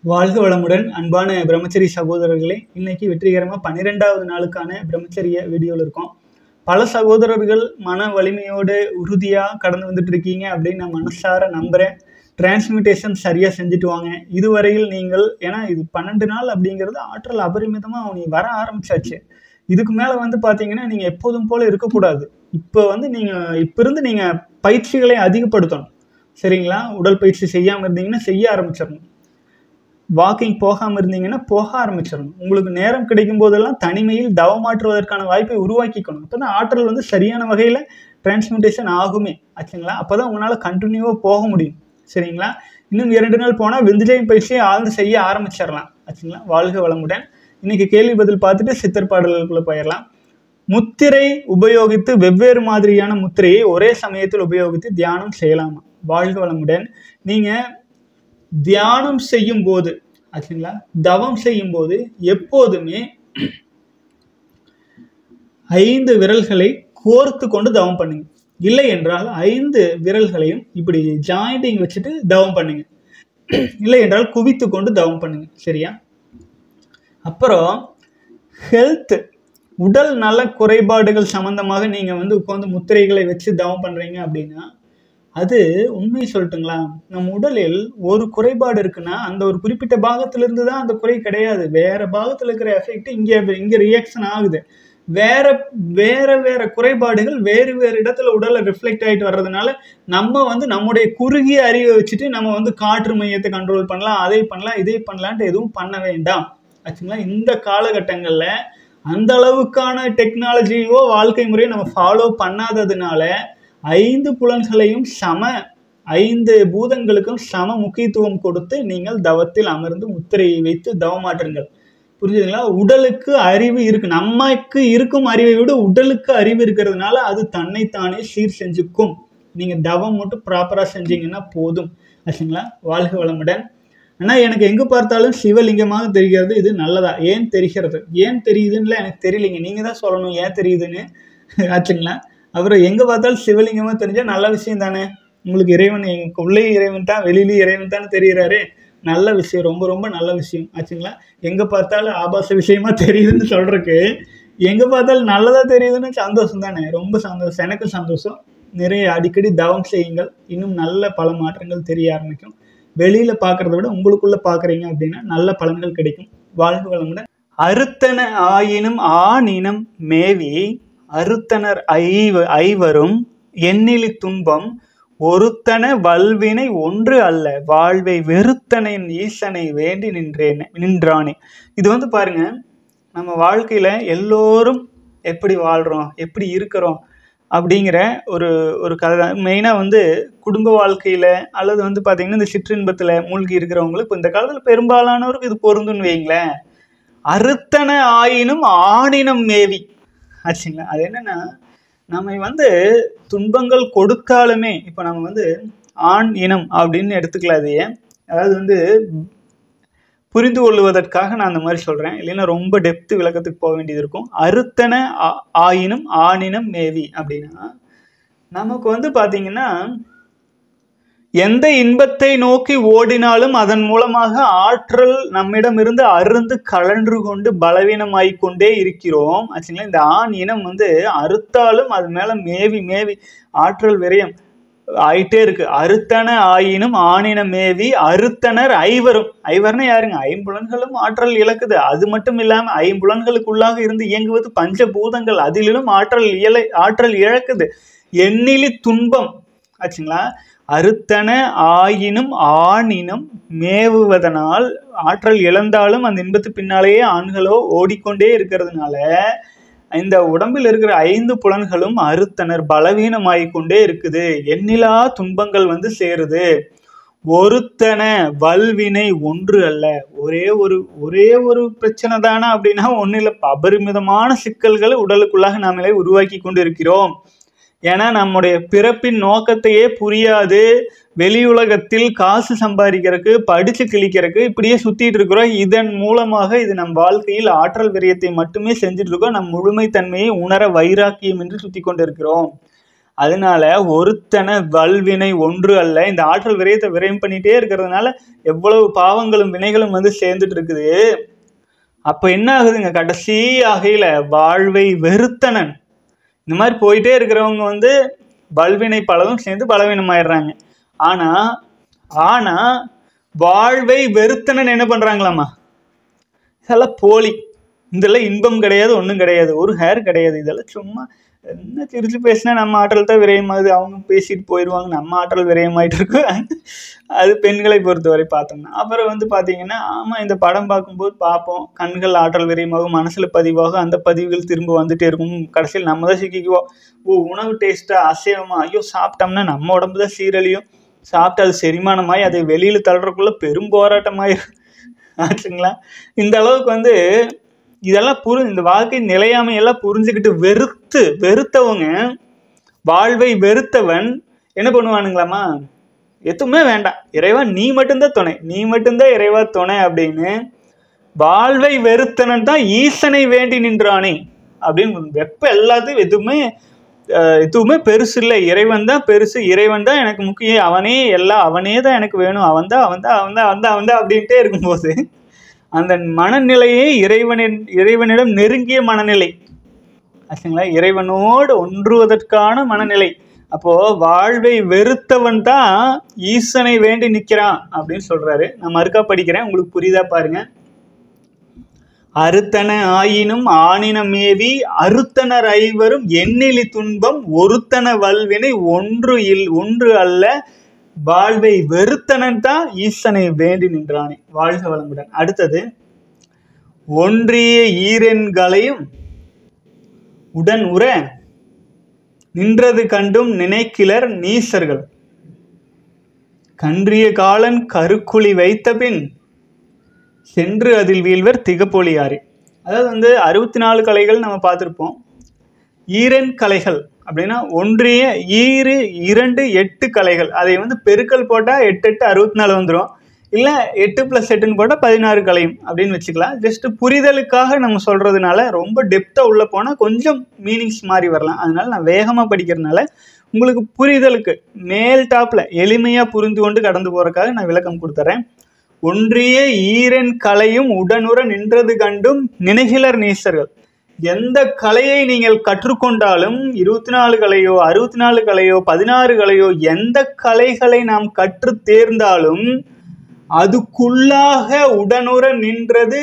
வாழ்க வளமுடன் அன்பான பிரம்மச்சரி சகோதரர்களே இன்னைக்கு வெற்றிகரமாக பன்னிரெண்டாவது நாளுக்கான பிரம்மச்சரிய வீடியோவில் இருக்கோம் பல சகோதரர்கள் மன வலிமையோடு உறுதியாக கடந்து வந்துட்டு இருக்கீங்க அப்படின்னு நான் மனசார நம்புகிறேன் டிரான்ஸ்மிட்டேஷன் சரியாக செஞ்சுட்டு வாங்க இதுவரையில் நீங்கள் ஏன்னா இது பன்னெண்டு நாள் அப்படிங்கிறது ஆற்றல் அபரிமிதமாக அவனி வர ஆரம்பிச்சாச்சு இதுக்கு மேலே வந்து பார்த்தீங்கன்னா நீங்கள் எப்போதும் போல இருக்கக்கூடாது இப்போ வந்து நீங்கள் இப்போ இருந்து நீங்கள் பயிற்சிகளை அதிகப்படுத்தணும் சரிங்களா உடல் பயிற்சி செய்யாமல் இருந்தீங்கன்னா செய்ய ஆரம்பிச்சிடணும் வாக்கிங் போகாமல் இருந்தீங்கன்னா போக ஆரம்பிச்சிடணும் உங்களுக்கு நேரம் கிடைக்கும் போதெல்லாம் தனிமையில் தவமாற்றுவதற்கான வாய்ப்பை உருவாக்கிக்கணும் அப்போ தான் ஆற்றல் வந்து சரியான வகையில் டிரான்ஸ்மிட்டேஷன் ஆகுமே ஆச்சுங்களா அப்போ தான் உங்களால் கண்டினியூவாக போக முடியும் சரிங்களா இன்னும் இரண்டு நாள் போனால் விந்துஜயம் பயிற்சியை ஆழ்ந்து செய்ய ஆரம்பிச்சிடலாம் ஆச்சுங்களா வாழ்க வளமுடன் இன்னைக்கு கேள்வி பதில் பார்த்துட்டு சித்தர் பாடல்களுக்குள்ள போயிடலாம் முத்திரை உபயோகித்து வெவ்வேறு மாதிரியான முத்திரையை ஒரே சமயத்தில் உபயோகித்து தியானம் செய்யலாமா வாழ்க வளமுடன் நீங்கள் தியானம் செய்யும் போது ஆச்சுங்களா தவம் செய்யும் போது எப்போதுமே ஐந்து விரல்களை கோர்த்து கொண்டு தவம் பண்ணுங்க இல்லை என்றால் ஐந்து விரல்களையும் இப்படி ஜாயிண்டிங் வச்சுட்டு தவம் பண்ணுங்க இல்லை என்றால் குவித்து கொண்டு தவம் பண்ணுங்க சரியா அப்புறம் ஹெல்த் உடல் நல குறைபாடுகள் சம்பந்தமாக நீங்கள் வந்து உட்காந்து முத்திரைகளை வச்சு தவம் பண்ணுறீங்க அப்படின்னா அது உண்மை சொல்லட்டுங்களா நம் உடலில் ஒரு குறைபாடு இருக்குன்னா அந்த ஒரு குறிப்பிட்ட பாகத்திலிருந்து தான் அந்த குறை கிடையாது வேற பாகத்தில் இருக்கிற எஃபெக்ட் இங்கே இங்கே ரியாக்ஷன் ஆகுது வேற வேற வேற குறைபாடுகள் வேறு வேறு இடத்துல உடல்ல ரிஃப்ளெக்ட் ஆகிட்டு வர்றதுனால நம்ம வந்து நம்முடைய குறுகிய அறிவை வச்சுட்டு நம்ம வந்து காற்று மையத்தை கண்ட்ரோல் பண்ணலாம் அதை பண்ணலாம் இதை பண்ணலான்ட்டு எதுவும் பண்ண வேண்டாம் ஆச்சுங்களா இந்த காலகட்டங்களில் அந்த அளவுக்கான டெக்னாலஜியோ வாழ்க்கை முறையோ நம்ம ஃபாலோ பண்ணாததுனால ஐந்து புலன்களையும் சம ஐந்து பூதங்களுக்கும் சம முக்கியத்துவம் கொடுத்து நீங்கள் தவத்தில் அமர்ந்து முத்திரையை வைத்து தவமாற்றுங்கள் புரிஞ்சுதுங்களா உடலுக்கு அறிவு இருக்கு நமக்கு இருக்கும் அறிவை விட உடலுக்கு அறிவு இருக்கிறதுனால அது தன்னைத்தானே சீர் செஞ்சுக்கும் நீங்க தவம் மட்டும் ப்ராப்பரா செஞ்சீங்கன்னா போதும் ஆச்சுங்களா வாழ்க வளமுடன் ஆனால் எனக்கு எங்கே பார்த்தாலும் சிவலிங்கமாக தெரிகிறது இது நல்லதா ஏன் தெரிகிறது ஏன் தெரியுதுன்னு எனக்கு தெரியலைங்க நீங்கள் தான் சொல்லணும் ஏன் தெரியுதுன்னு ஆச்சுங்களா அப்புறம் எங்கே பார்த்தாலும் சிவலிங்கமாக தெரிஞ்சால் நல்ல விஷயம் தானே உங்களுக்கு இறைவன் எங்க உள்ளே இறைவன் தான் வெளியிலேயே இறைவன் தான் தெரிகிறாரு நல்ல விஷயம் ரொம்ப ரொம்ப நல்ல விஷயம் ஆச்சுங்களா எங்கே பார்த்தாலும் ஆபாச விஷயமா தெரியுதுன்னு சொல்கிறக்கு எங்கே பார்த்தாலும் நல்லதாக தெரியுதுன்னு சந்தோஷம் தானே ரொம்ப சந்தோஷம் எனக்கு சந்தோஷம் நிறைய அடிக்கடி தவம் செய்யுங்கள் இன்னும் நல்ல பல மாற்றங்கள் தெரிய ஆரம்பிக்கும் வெளியில் பார்க்குறத விட உங்களுக்குள்ளே பார்க்குறீங்க அப்படின்னா நல்ல பலன்கள் கிடைக்கும் வாழ்வு வளமுடன் அறுத்தன ஆயினும் ஆணினம் மேவி அறுத்தனர் ஐவ ஐவரும் எண்ணிலி துன்பம் ஒருத்தன வல்வினை ஒன்று அல்ல வாழ்வை வெறுத்தனின் ஈசனை வேண்டி நின்றேன் நின்றானே இது வந்து பாருங்க நம்ம வாழ்க்கையில எல்லோரும் எப்படி வாழ்றோம் எப்படி இருக்கிறோம் அப்படிங்கிற ஒரு ஒரு கதை மெயினாக வந்து குடும்ப வாழ்க்கையில் அல்லது வந்து பார்த்திங்கன்னா இந்த சிற்றின்பத்தில் மூழ்கி இருக்கிறவங்களுக்கு இப்போ இந்த காலத்தில் பெரும்பாலானவருக்கு இது பொருந்துன்னு வைங்களேன் அறுத்தன ஆயினும் ஆணினம் மேவி ஆச்சுங்களா அது என்னென்னா நம்ம வந்து துன்பங்கள் கொடுத்தாலுமே இப்போ நம்ம வந்து ஆண் இனம் அப்படின்னு எடுத்துக்கலாம் அதையே அதாவது வந்து புரிந்து கொள்வதற்காக நான் அந்த மாதிரி சொல்கிறேன் இல்லைன்னா ரொம்ப டெப்த்து விளக்கத்துக்கு போக வேண்டியது இருக்கும் அறுத்தன ஆயினும் ஆணினம் மேவி அப்படின்னா நமக்கு வந்து பார்த்தீங்கன்னா எந்த இன்பத்தை நோக்கி ஓடினாலும் அதன் மூலமாக ஆற்றல் நம்மிடமிருந்து அருந்து கலன்று கொண்டு பலவீனமாய் கொண்டே இருக்கிறோம் ஆச்சுங்களா இந்த ஆண் இனம் வந்து அறுத்தாலும் அது மேலே மேவி மேவி ஆற்றல் விரயம் ஆயிட்டே இருக்கு அறுத்தன ஆயினும் ஆணின மேவி அறுத்தனர் ஐவரும் ஐவர்னா யாருங்க ஐம்புலன்களும் ஆற்றல் இழக்குது அது மட்டும் இல்லாம ஐம்புலன்களுக்குள்ளாக இருந்து இயங்குவது பஞ்சபூதங்கள் அதிலும் ஆற்றல் இயல ஆற்றல் இழக்குது எண்ணிலி துன்பம் ஆச்சுங்களா அறுத்தன ஆயினும் ஆணினம் மேவுவதனால் ஆற்றல் இழந்தாலும் அந்த இன்பத்து பின்னாலேயே ஆண்களோ ஓடிக்கொண்டே இருக்கிறதுனால இந்த உடம்பில் இருக்கிற ஐந்து புலன்களும் அறுத்தனர் பலவீனமாய் கொண்டே இருக்குது எண்ணிலா துன்பங்கள் வந்து சேருது ஒருத்தன வல்வினை ஒன்று அல்ல ஒரே ஒரு ஒரே ஒரு பிரச்சனை தானே அப்படின்னா ஒன்றும் இல்லை அபரிமிதமான சிக்கல்களை உடலுக்குள்ளாக நாமளே உருவாக்கி கொண்டு இருக்கிறோம் ஏன்னா நம்முடைய பிறப்பின் நோக்கத்தையே புரியாது வெளியுலகத்தில் காசு சம்பாதிக்கிறதுக்கு படிச்சு கிழிக்கிறதுக்கு இப்படியே சுத்திட்டு இருக்கிறோம் இதன் மூலமாக இது நம் வாழ்க்கையில் ஆற்றல் விரயத்தை மட்டுமே செஞ்சுட்டு இருக்கோம் நம் முழுமைத்தன்மையை உணர வைராக்கியம் என்று சுத்தி கொண்டு இருக்கிறோம் அதனால ஒருத்தனை வல்வினை ஒன்று அல்ல இந்த ஆற்றல் விரயத்தை விரயம் பண்ணிட்டே இருக்கிறதுனால எவ்வளவு பாவங்களும் வினைகளும் வந்து சேர்ந்துட்டு இருக்குது அப்ப என்ன ஆகுதுங்க கடைசி ஆகையில வாழ்வை வெறுத்தனன் இந்த மாதிரி போயிட்டே இருக்கிறவங்க வந்து வல்வினை பலவும் சேர்ந்து பலவீனமாயிடுறாங்க ஆனா ஆனா வாழ்வை வெறுத்தனன் என்ன பண்றாங்களாமா இதெல்லாம் போலி இதெல்லாம் இன்பம் கிடையாது ஒன்றும் கிடையாது ஒரு ஹேர் கிடையாது இதெல்லாம் சும்மா என்ன சிரிச்சு பேசினா நம்ம ஆற்றல் தான் விரயமாகுது அவங்க பேசிட்டு போயிடுவாங்க நம்ம ஆற்றல் விரயமாயிட்டு இருக்கு அது பெண்களை பொறுத்தவரை பார்த்தோம்னா அப்புறம் வந்து பார்த்தீங்கன்னா ஆமாம் இந்த படம் பார்க்கும்போது பார்ப்போம் கண்கள் ஆற்றல் விரயமாகும் மனசில் பதிவாகும் அந்த பதிவுகள் திரும்ப வந்துட்டே இருக்கும் கடைசியில் நம்ம தான் சிக்கிக்குவோம் ஓ உணவு டேஸ்ட்டா அசைவமா ஐயோ சாப்பிட்டோம்னா நம்ம உடம்பு தான் சீரழியும் சாப்பிட்டு அது செரிமானமாயி அதை வெளியில் தள்ளுறதுக்குள்ள பெரும் போராட்டமாயிரும் ஆச்சுங்களா இந்த அளவுக்கு வந்து இதெல்லாம் புரி இந்த வாழ்க்கை நிலையாமையெல்லாம் புரிஞ்சுக்கிட்டு வெறுத்து வெறுத்தவங்க வாழ்வை வெறுத்தவன் என்ன பண்ணுவானுங்களாமா எதுவுமே வேண்டாம் இறைவா நீ மட்டும்தான் துணை நீ மட்டும்தான் இறைவா துணை அப்படின்னு வாழ்வை வெறுத்தனன் தான் ஈசனை வேண்டி நின்றானே அப்படின்னு வெப்ப எல்லாத்தையும் எதுவுமே அஹ், எதுவுமே பெருசு இல்லை இறைவன் தான் பெருசு இறைவன் தான் எனக்கு முக்கியம் அவனே எல்லாம் அவனே தான் எனக்கு வேணும் அவன் தான் அவன் தான் அவன் தான் அவன் தான் அவன் தான் அப்படின்ட்டே இருக்கும்போது அந்த மனநிலையே இறைவனின் இறைவனிடம் நெருங்கிய மனநிலை ஆச்சுங்களா இறைவனோடு ஒன்றுவதற்கான மனநிலை அப்போ வாழ்வை வெறுத்தவன் தான் ஈசனை வேண்டி நிற்கிறான் அப்படின்னு சொல்றாரு நான் மறுக்கா படிக்கிறேன் உங்களுக்கு புரியுதா பாருங்க அறுத்தன ஆயினும் ஆணினமேவி அறுத்தனர் ஐவரும் எண்ணிலி துன்பம் ஒருத்தன வல்வினை ஒன்று இல் ஒன்று அல்ல வாழ்வை வெறுத்தனன் தான் ஈசனை வேண்டி நின்றானே வாழ்க வளமுடன் அடுத்தது ஒன்றிய ஈரெண்களையும் உடன் உற நின்றது கண்டும் நினைக்கிலர் நீசர்கள் கன்றிய காலன் கருக்குழி வைத்த பின் சென்று அதில் வீழ்வர் திகப்பொழியாரி அதாவது வந்து அறுபத்தி நாலு கலைகள் நம்ம பார்த்துருப்போம் ஈரன் கலைகள் அப்படின்னா ஒன்றிய ஈறு இரண்டு எட்டு கலைகள் அதை வந்து பெருக்கல் போட்டால் எட்டு எட்டு அறுபத்தி நாலு வந்துடும் இல்லை எட்டு ப்ளஸ் எட்டுன்னு போட்டால் பதினாறு கலையும் அப்படின்னு வச்சுக்கலாம் ஜஸ்ட் புரிதலுக்காக நம்ம சொல்கிறதுனால ரொம்ப டெப்த்தாக உள்ளே போனால் கொஞ்சம் மீனிங்ஸ் மாறி வரலாம் அதனால நான் வேகமாக படிக்கிறதுனால உங்களுக்கு புரிதலுக்கு மேல் டாப்பில் எளிமையாக புரிந்து கொண்டு கடந்து போகிறதுக்காக நான் விளக்கம் கொடுத்துட்றேன் ஒன்றிய ஈரன் கலையும் உடனுற நின்றது கண்டும் நினைகிலர் நீசர்கள் எந்த கலையை நீங்கள் கற்றுக்கொண்டாலும் இருபத்தி நாலு கலையோ அறுபத்தி நாலு கலையோ பதினாறு கலையோ எந்த கலைகளை நாம் கற்று தேர்ந்தாலும் அதுக்குள்ளாக உடனுற நின்றது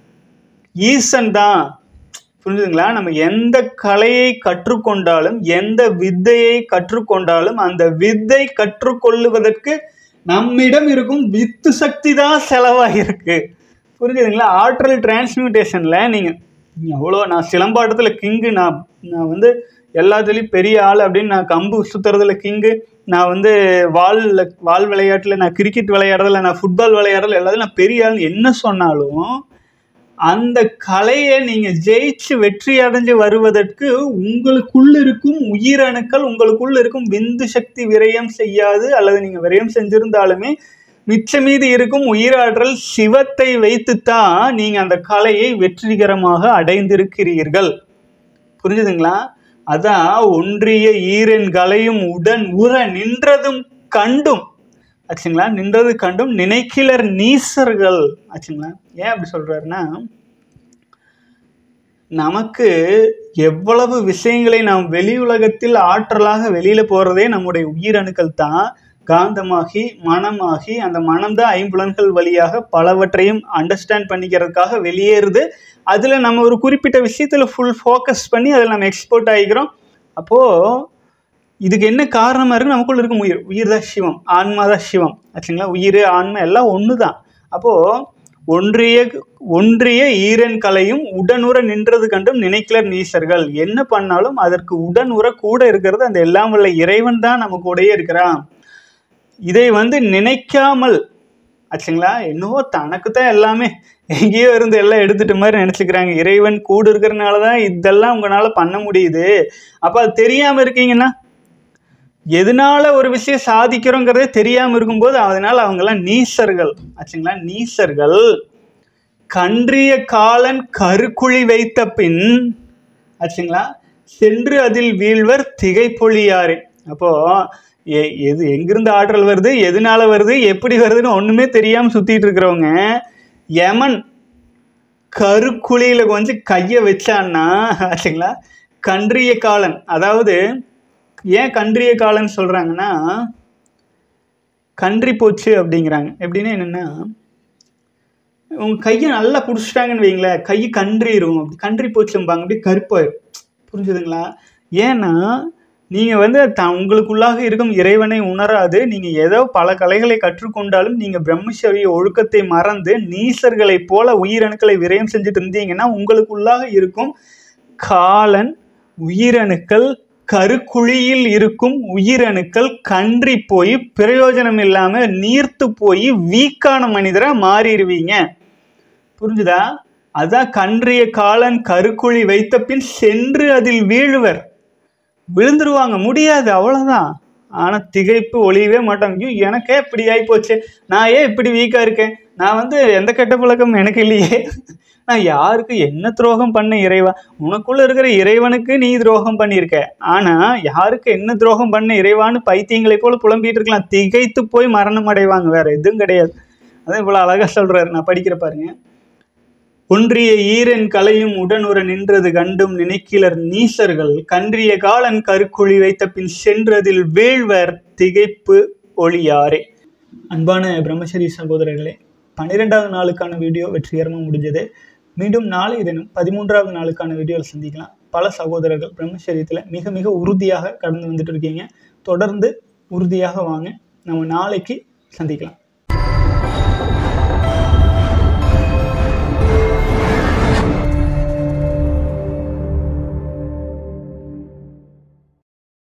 ஈசன் தான் புரிஞ்சுதுங்களா நம்ம எந்த கலையை கற்றுக்கொண்டாலும் எந்த வித்தையை கற்றுக்கொண்டாலும் அந்த வித்தை கற்றுக்கொள்ளுவதற்கு நம்மிடம் இருக்கும் வித்து சக்தி தான் செலவாகிருக்கு புரிஞ்சுதுங்களா ஆற்றல் டிரான்ஸ்மியூட்டேஷனில் நீங்கள் எவ்வளோ நான் சிலம்பாட்டத்தில் கிங்கு நான் நான் வந்து எல்லாத்துலேயும் பெரிய ஆள் அப்படின்னு நான் கம்பு சுற்றுறதுல கிங்கு நான் வந்து வால் வால் விளையாட்டில் நான் கிரிக்கெட் விளையாடுறதுல நான் ஃபுட்பால் விளையாடுறதுல எல்லாத்துலையும் நான் பெரிய ஆள் என்ன சொன்னாலும் அந்த கலையை நீங்கள் ஜெயிச்சு வெற்றி அடைஞ்சு வருவதற்கு உங்களுக்குள் இருக்கும் உயிரணுக்கள் உங்களுக்குள் இருக்கும் விந்து சக்தி விரயம் செய்யாது அல்லது நீங்கள் விரயம் செஞ்சிருந்தாலுமே மிச்ச மீதி இருக்கும் உயிராற்றல் சிவத்தை வைத்துத்தான் நீங்கள் அந்த கலையை வெற்றிகரமாக அடைந்திருக்கிறீர்கள் புரிஞ்சுதுங்களா அதான் ஒன்றிய ஈரன் கலையும் உடன் உற நின்றதும் கண்டும் ஆச்சுங்களா நின்றது கண்டும் நினைக்கிலர் நீசர்கள் ஆச்சுங்களா ஏன் அப்படி சொல்றாருன்னா நமக்கு எவ்வளவு விஷயங்களை நாம் வெளி உலகத்தில் ஆற்றலாக வெளியில போறதே நம்முடைய உயிரணுக்கள் தான் காந்தமாகி மனமாகி அந்த மனம் தான் ஐம்புலன்கள் வழியாக பலவற்றையும் அண்டர்ஸ்டாண்ட் பண்ணிக்கிறதுக்காக வெளியேறுது அதில் நம்ம ஒரு குறிப்பிட்ட விஷயத்தில் ஃபுல் ஃபோக்கஸ் பண்ணி அதில் நம்ம எக்ஸ்போர்ட் ஆகிக்கிறோம் அப்போது இதுக்கு என்ன காரணமாக இருக்கு நமக்குள்ள இருக்கும் உயிர் உயிர் தான் சிவம் ஆன்மா தான் சிவம் ஆச்சுங்களா உயிர் ஆன்மா எல்லாம் ஒன்று தான் அப்போது ஒன்றிய ஒன்றிய ஈரன் கலையும் உடனுற நின்றது கண்டும் நினைக்கலர் நீசர்கள் என்ன பண்ணாலும் அதற்கு உடனுற கூட இருக்கிறது அந்த எல்லாம் வல்ல இறைவன் தான் நம்ம கூடயே இருக்கிறான் இதை வந்து நினைக்காமல் ஆச்சுங்களா என்னவோ தனக்கு தான் எல்லாமே எங்கேயோ இருந்து எல்லாம் எடுத்துட்ட மாதிரி நினச்சிக்கிறாங்க இறைவன் கூடு இருக்கிறனால தான் இதெல்லாம் உங்களால் பண்ண முடியுது அப்போ அது தெரியாமல் இருக்கீங்கன்னா எதனால ஒரு விஷயம் சாதிக்கிறோங்கிறதே தெரியாமல் இருக்கும்போது அதனால அவங்கெல்லாம் நீசர்கள் ஆச்சுங்களா நீசர்கள் கன்றிய காலன் கருக்குழி வைத்த பின் ஆச்சுங்களா சென்று அதில் வீழ்வர் திகைப்பொழியாரே அப்போ எ- எது எங்கிருந்து ஆற்றல் வருது எதனால வருது எப்படி வருதுன்னு ஒண்ணுமே தெரியாம சுத்திட்டு இருக்கிறவங்க யமன் கருக்குழியில கொஞ்சம் கையை வச்சான்னா ஆச்சுங்களா கன்றிய காலன் அதாவது ஏன் கன்றிய காலன் சொல்றாங்கன்னா கன்றி போச்சு அப்படிங்கிறாங்க எப்படின்னா என்னன்னா உங்க கையை நல்லா பிடிச்சிட்டாங்கன்னு வைங்களேன் கை கன்றிரும் அப்படி கன்றி போச்சும்பாங்க அப்படி கருப்பாயிரும் புரிஞ்சுதுங்களா ஏன்னா நீங்கள் வந்து த உங்களுக்குள்ளாக இருக்கும் இறைவனை உணராது நீங்கள் ஏதோ பல கலைகளை கற்றுக்கொண்டாலும் நீங்கள் பிரம்மச்சரிய ஒழுக்கத்தை மறந்து நீசர்களைப் போல உயிரணுக்களை விரயம் செஞ்சுட்டு இருந்தீங்கன்னா உங்களுக்குள்ளாக இருக்கும் காலன் உயிரணுக்கள் கருக்குழியில் இருக்கும் உயிரணுக்கள் கன்றி போய் பிரயோஜனம் இல்லாமல் நீர்த்து போய் வீக்கான மனிதராக மாறிடுவீங்க புரிஞ்சுதா அதான் கன்றிய காலன் கருக்குழி வைத்த பின் சென்று அதில் வீழுவர் விழுந்துருவாங்க முடியாது அவ்வளோதான் ஆனால் திகைப்பு ஒளியவே மாட்டாங்க ஐயோ எனக்கே இப்படி ஆகிப்போச்சு நான் ஏன் இப்படி வீக்காக இருக்கேன் நான் வந்து எந்த கெட்ட பழக்கம் எனக்கு இல்லையே நான் யாருக்கு என்ன துரோகம் பண்ண இறைவா உனக்குள்ள இருக்கிற இறைவனுக்கு நீ துரோகம் பண்ணியிருக்க ஆனால் யாருக்கு என்ன துரோகம் பண்ண இறைவான்னு பைத்தியங்களை போல புலம்பிட்டு இருக்கலாம் திகைத்து போய் மரணம் அடைவாங்க வேற எதுவும் கிடையாது அதான் இவ்வளோ அழகாக சொல்றாரு நான் படிக்கிற பாருங்க ஒன்றிய ஈரன் கலையும் உடனுற நின்றது கண்டும் நினைக்கிலர் நீசர்கள் கன்றிய காலன் கருக்குழி வைத்த பின் சென்றதில் வீழ்வர் திகைப்பு ஒளியாரே அன்பான பிரம்மச்சரி சகோதரர்களே பன்னிரெண்டாவது நாளுக்கான வீடியோ வெற்றிகரமாக முடிஞ்சது மீண்டும் நாளை தினம் பதிமூன்றாவது நாளுக்கான வீடியோவில் சந்திக்கலாம் பல சகோதரர்கள் பிரம்மச்சரியத்தில் மிக மிக உறுதியாக கடந்து வந்துட்டு இருக்கீங்க தொடர்ந்து உறுதியாக வாங்க நம்ம நாளைக்கு சந்திக்கலாம்